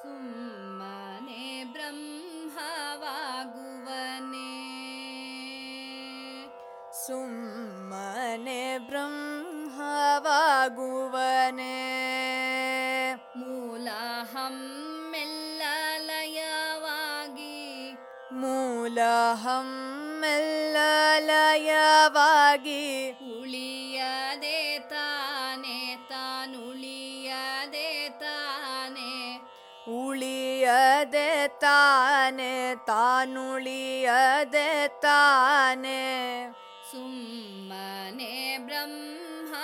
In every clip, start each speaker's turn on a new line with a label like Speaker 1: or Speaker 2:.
Speaker 1: ಸುಮ್ಮನೆ ಬ್ರಹ್ಮವಾಗುವನೆ
Speaker 2: ಸುಮ್ಮನೆ ಬ್ರಹ್ಮವಾಗುವನೆ
Speaker 1: ಮೂಲ ಹಮ್ಮೆಲ್ಲ ಲಯವಾಗಿ
Speaker 2: ಮೂಲ ಹಮ್ಮೆಲ್ಲ ಲಯವಾಗಿ
Speaker 1: ಉಳಿಯದೆ ತಾನೆ ತಾನುಳಿಯದೆ ತಾನೆ
Speaker 2: ಉಳಿಯದೆ ತಾನೆ ತಾನುಳಿಯದೆ ತಾನೆ
Speaker 1: ಸುಮ್ಮನೆ ಬ್ರಹ್ಮವಾಗುವನೆ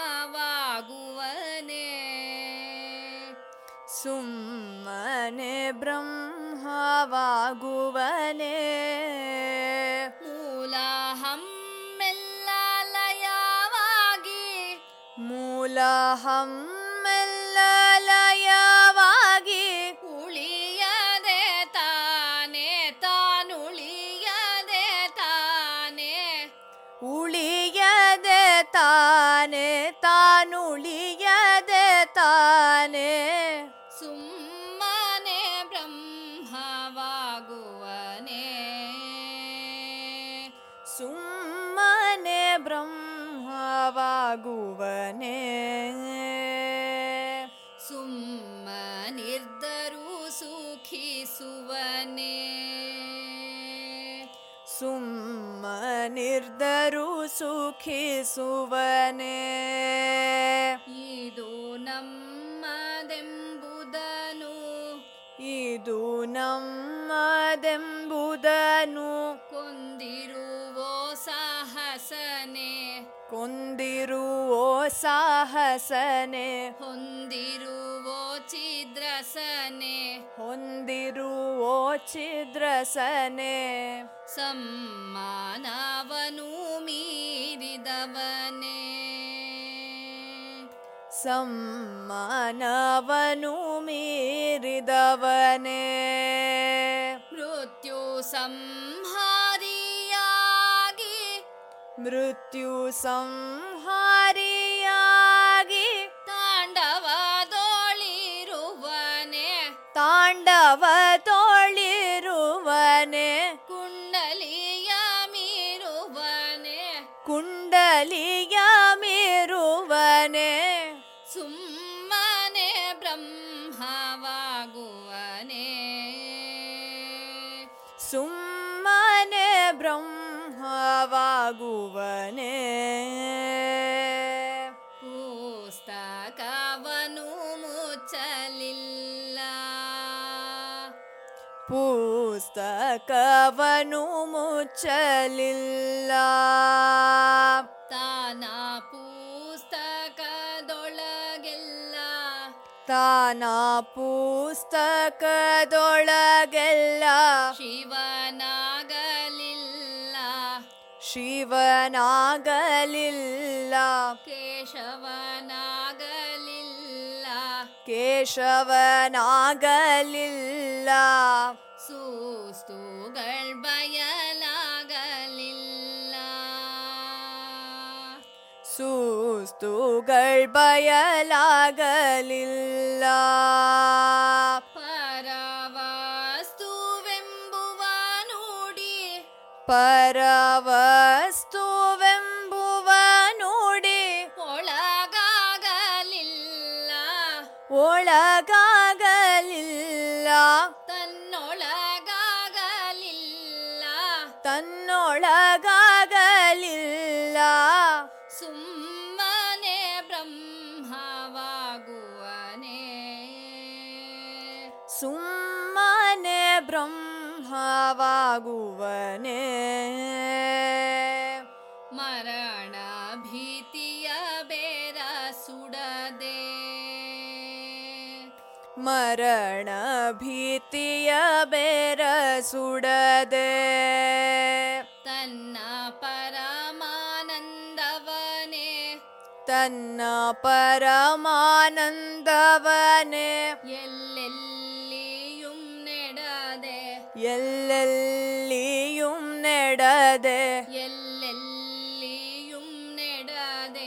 Speaker 2: ಸುಮ್ಮನೆ ಬ್ರಹ್ಮವಾಗುವನೆ
Speaker 1: ಮೂಲ ಹಮ್ಮೆಲ್ಲ ಲಯವಾಗಿ
Speaker 2: ಮೂಲ ಹಮ್ಮೆಲ್ಲ ಲಯವಾಗಿ
Speaker 1: ಉಳಿಯದೆ ತಾನೆ ತಾನುಳಿಯದೆ ತಾನೆ
Speaker 2: ಉಳಿಯದೆ ತಾನೆ ತಾನುಳಿಯದೆ ತಾನೆ
Speaker 1: ಸುಮ್ಮನೆ ಬ್ರಹ್ಮವಾಗುವನೆ
Speaker 2: ಸುಮ್ಮನೆ ಬ್ರಹ್ಮವಾಗುವನೆ
Speaker 1: ಸುಮ್ಮನಿರ್ದರು ಸುಖಿಸುವನೆ
Speaker 2: ಸುಮ್ಮನಿರ್ದರು ಸುಖಿಸುವನೆ
Speaker 1: ಇದು ನಮ್ಮದೆಂಬುದನು
Speaker 2: ಇದು ನಮ್ಮದೆಂಬುದನು
Speaker 1: ಕೊಂದಿರುವೋ ಸಾಹಸನೆ
Speaker 2: ಕೊಂದಿರುವೋ ಸಾಹಸನೆ
Speaker 1: ಹೊಂದಿರುವೋ ಛಿದ್ರಸನೆ
Speaker 2: ಹೊಂದಿರುವೋ ಛಿದ್ರಸನೆ
Speaker 1: ಸಮ್ಮಾನವನು ಮೀರಿದವನೇ
Speaker 2: ಸಮ್ಮಾನವನು ಮೀರಿದವನೇ
Speaker 1: ಮೃತ್ಯು ಸಂಹಾರಿಯಾಗಿ
Speaker 2: ಮೃತ್ಯು ಸಂಹಾರಿಯಾಗಿ
Speaker 1: ತಾಂಡವದೊಳಿರುವನೆ
Speaker 2: ತಾಂಡವ ತೋಳಿರುವನೆ
Speaker 1: ಕುಂಡಲಿಯ ಮೀರುವನೆ
Speaker 2: ಕುಂಡಲಿಯ ಮೀರುವನೆ
Speaker 1: ಸುಮ್ಮನೆ ಬ್ರಹ್ಮವಾಗುವನೆ
Speaker 2: ಸುಮ್ಮನೆ ಬ್ರಹ್ಮವಾಗುವನೆ
Speaker 1: ಪುಸ್ತಕವನು ಮುಚ್ಚಲಿಲ್ಲ
Speaker 2: ಪುಸ್ತಕವನು ಮುಚ್ಚಲಿಲ್ಲ
Speaker 1: ತಾನ ಪುಸ್ತಕದೊಳಗೆಲ್ಲ
Speaker 2: ತಾನ ಪುಸ್ತಕದೊಳಗೆಲ್ಲ
Speaker 1: ಶಿವನಾಗಲಿಲ್ಲ
Speaker 2: ಶಿವನಾಗಲಿಲ್ಲ
Speaker 1: ಕೇಶವನಾಗಲಿಲ್ಲ
Speaker 2: ಕೇಶವನಾಗಲಿಲ್ಲ
Speaker 1: ಸೂಸ್ತುಗಳ್ ಬಯಲಾಗಲಿಲ್ಲ
Speaker 2: ಸೂಸ್ತುಗಳ್ ಬಯಲಾಗಲಿಲ್ಲ
Speaker 1: ಪರವಸ್ತುವೆಂಬುವ ನುಡಿ
Speaker 2: ಪರವಸ್ತುವೆಂಬುವ ನುಡಿ
Speaker 1: ಒಳಗಾಗಲಿಲ್ಲ
Speaker 2: ಒಳಗಾಗಲಿಲ್ಲ
Speaker 1: ತನ್ನೊಳಗಾಗಲಿಲ್ಲ
Speaker 2: ತನ್ನೊಳಗಾಗಲಿಲ್ಲ
Speaker 1: ಸುಮ್ಮನೆ ಬ್ರಹ್ಮವಾಗುವನೆ
Speaker 2: ಸುಮ್ಮನೆ ಬ್ರಹ್ಮವಾಗುವನೆ
Speaker 1: ಮರಣ ಭೀತಿಯ ಬೇರ ಸುಡದೆ
Speaker 2: ಮರಣ ಭೀತಿಯ ಬೇರ ಸುಡದೆ
Speaker 1: ತನ್ನ ಪರಮಾನಂದವನೇ
Speaker 2: ತನ್ನ ಪರಮಾನಂದವನೆ
Speaker 1: ಎಲ್ಲೆಲ್ಲಿயும் ನೆಡದೆ
Speaker 2: ಎಲ್ಲೆಲ್ಲಿயும் ನೆಡದೆ
Speaker 1: ಎಲ್ಲೆಲ್ಲಿயும் ನೆಡದೆ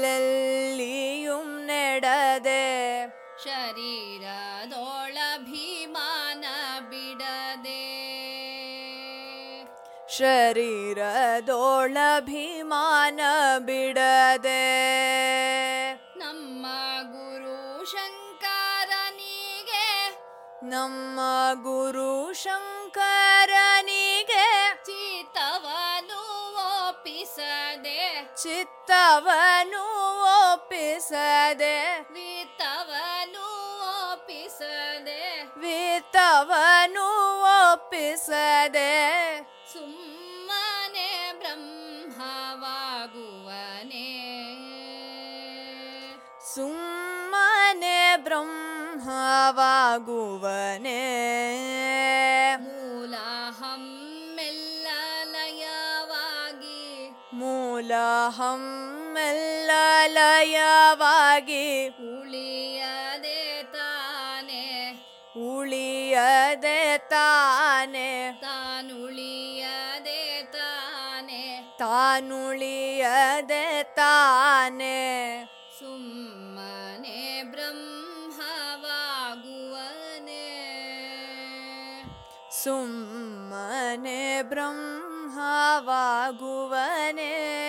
Speaker 2: ಎಲ್ಲೆಲ್ಲಿயும் ನೆಡದೆ
Speaker 1: ಶರೀರದೊಳ ಭೀ
Speaker 2: ಶರೀರದೋಳಭಿಮಾನ ಬಿಡದೆ
Speaker 1: ನಮ್ಮ ಗುರು ಶಂಕರನಿಗೆ
Speaker 2: ನಮ್ಮ ಗುರು ಶಂಕರನಿಗೆ
Speaker 1: ಚಿತ್ತವನು ಒಪ್ಪಿಸದೆ
Speaker 2: ಚಿತ್ತವನು ಒಪ್ಪಿಸದೆ
Speaker 1: ವಿತ್ತವನು ಒಪ್ಪಿಸದೆ
Speaker 2: ವಿತ್ತವನು ಒಪ್ಪಿಸದೆ
Speaker 1: ಸುಮ್ಮನೆ ಬ್ರಹ್ಮವಾಗುವನೇ
Speaker 2: ಸುಮ್ಮನೆ ಬ್ರಹ್ಮವಾಗುವನೇ
Speaker 1: ಮೂಲ ಹಮ್ಮೆಲ್ಲ ಲಯವಾಗಿ
Speaker 2: ಮೂಲ ಹಮ್ಮೆಲ್ಲ ಲಯವಾಗಿ
Speaker 1: ಉಳಿಯದೆ ತಾನೆ
Speaker 2: ಉಳಿಯದೆ ತಾನೆ
Speaker 1: ತಾನುಳಿಯದೆ ತಾನೆ
Speaker 2: ತಾನುಳಿಯದೆ ತಾನೆ
Speaker 1: ಸುಮ್ಮನೆ ಬ್ರಹ್ಮವಾಗುವನೇ
Speaker 2: ಸುಮ್ಮನೆ ಬ್ರಹ್ಮವಾಗುವನೇ